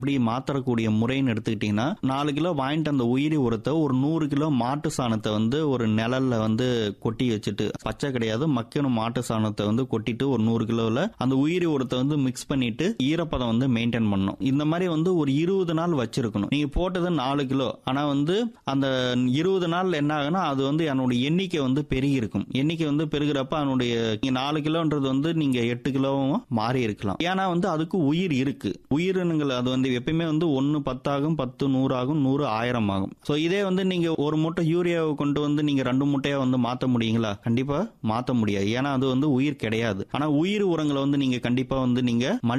இப்படி மாத்தறக்கூடிய முறைன்னு எடுத்துக்கிட்டீங்கன்னா நாலு கிலோ வாங்கிட்டு அந்த உயிரி உரத்தை ஒரு நூறு கிலோ மாட்டு சாணத்தை வந்து ஒரு நிழல்ல வந்து கொட்டி வச்சுட்டு பச்சை கிடையாது மக்கணும் மாட்டு சாணத்தை வந்து கொட்டிட்டு ஒரு நூறு கிலோல அந்த உயிரி உரத்தை வந்து மிக்ஸ் பண்ணிட்டு ஈரப்பதம் வந்து மெயின்டைன் பண்ணணும் இந்த மாதிரி வந்து ஒரு இருபது நாள் வச்சிருக்கணும் நீங்க போட்டது நாலு கிலோ ஆனா வந்து அந்த இருபது நாள் என்ன ஆகுனா அது வந்து என்னோட எண்ணிக்கை வந்து பெருகி இருக்கும் எண்ணிக்கை வந்து பெருகிறப்ப அதனுடைய நீங்க நாலு கிலோன்றது வந்து நீங்க எட்டு கிலோவும் மாறி இருக்கலாம் ஏன்னா வந்து அதுக்கு உயிர் இருக்கு உயிரினங்கள் அது வந்து எப்பயுமே வந்து ஒன்னு பத்தாகும் பத்து நூறு ஆகும் நூறு ஆயிரம் ஆகும் சோ இதே வந்து நீங்க ஒரு மூட்டை யூரியாவை கொண்டு வந்து நீங்க ரெண்டு மூட்டையா வந்து மாத்த முடியுங்களா கண்டிப்பா மாத்த முடியாது ஏன்னா அது வந்து உயிர் கிடையாது ஆனா உயிர் உரங்களை வந்து நீங்க கண்டிப்பா வந்து நீங்க